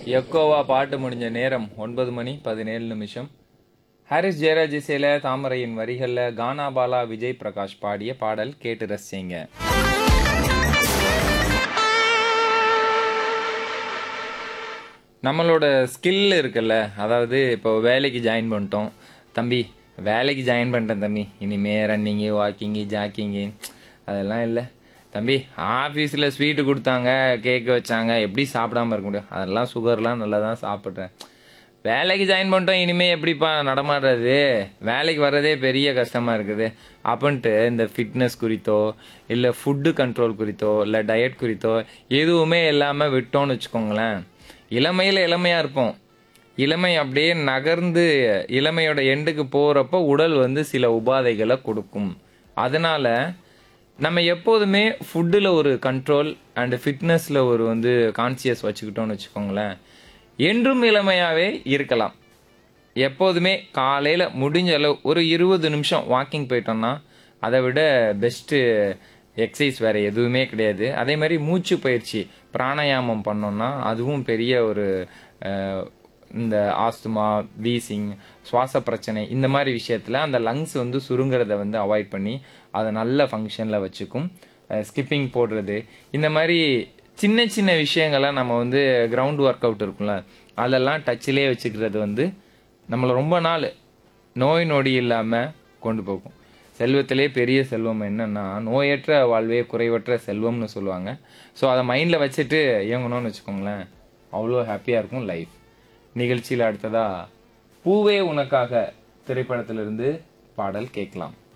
எக்கோவா பாட்டு முடிஞ்ச நேரம் ஒன்பது மணி பதினேழு நிமிஷம் ஹாரிஸ் ஜெயராஜ் இசையில தாமரையின் வரிகள்ல கானா பாலா விஜய் பிரகாஷ் பாடிய பாடல் கேட்டு ரசிங்க நம்மளோட ஸ்கில் இருக்குல்ல அதாவது இப்போ வேலைக்கு ஜாயின் பண்ணிட்டோம் தம்பி வேலைக்கு ஜாயின் பண்ணிட்டேன் தம்பி இனிமே ரன்னிங்கு வாக்கிங்கு ஜாக்கிங்கு அதெல்லாம் இல்லை தம்பி ஆஃபீஸில் ஸ்வீட்டு கொடுத்தாங்க கேக்கு வச்சாங்க எப்படி சாப்பிடாம இருக்க முடியும் அதெல்லாம் சுகர்லாம் நல்லா தான் சாப்பிட்றேன் வேலைக்கு ஜாயின் பண்ணிட்டோம் இனிமேல் எப்படிப்பா நடமாடுறது வேலைக்கு வர்றதே பெரிய கஷ்டமாக இருக்குது அப்படின்ட்டு இந்த ஃபிட்னஸ் குறித்தோ இல்லை ஃபுட்டு கண்ட்ரோல் குறித்தோ இல்லை டயட் குறித்தோ எதுவுமே இல்லாமல் விட்டோம்னு வச்சுக்கோங்களேன் இளமையில் இளமையாக இருப்போம் இளமை அப்படியே நகர்ந்து இளமையோட எண்டுக்கு போகிறப்போ உடல் வந்து சில உபாதைகளை கொடுக்கும் அதனால் நம்ம எப்போதுமே ஃபுட்டில் ஒரு கண்ட்ரோல் அண்ட் ஃபிட்னஸில் ஒரு வந்து கான்சியஸ் வச்சுக்கிட்டோம்னு வச்சுக்கோங்களேன் என்றும் இளமையாகவே இருக்கலாம் எப்போதுமே காலையில் முடிஞ்ச அளவு ஒரு இருபது நிமிஷம் வாக்கிங் போயிட்டோம்னா அதை விட பெஸ்ட்டு எக்ஸசைஸ் வேறு எதுவுமே கிடையாது அதே மாதிரி மூச்சு பயிற்சி பிராணாயாமம் பண்ணோம்னா அதுவும் பெரிய ஒரு அஹ், இந்த ஆஸ்துமா வீசிங் சுவாச பிரச்சனை இந்த மாதிரி விஷயத்தில் அந்த லங்ஸ் வந்து சுருங்கிறத வந்து அவாய்ட் பண்ணி அதை நல்ல ஃபங்க்ஷனில் வச்சுக்கும் ஸ்கிப்பிங் போடுறது இந்த மாதிரி சின்ன சின்ன விஷயங்களை நம்ம வந்து கிரவுண்ட் ஒர்க் அவுட் இருக்கும்ல அதெல்லாம் டச்சிலே வச்சுக்கிறது வந்து நம்மளை ரொம்ப நாள் நோய் நொடி இல்லாமல் கொண்டு போகும் செல்வத்திலே பெரிய செல்வம் என்னன்னா நோயற்ற வாழ்வே குறைவற்ற செல்வம்னு சொல்லுவாங்க ஸோ அதை மைண்டில் வச்சுட்டு இயங்கணும்னு வச்சுக்கோங்களேன் அவ்வளோ ஹாப்பியாக இருக்கும் லைஃப் நிகழ்ச்சியில் அடுத்ததா பூவே உனக்காக திரைப்படத்திலிருந்து பாடல் கேட்கலாம்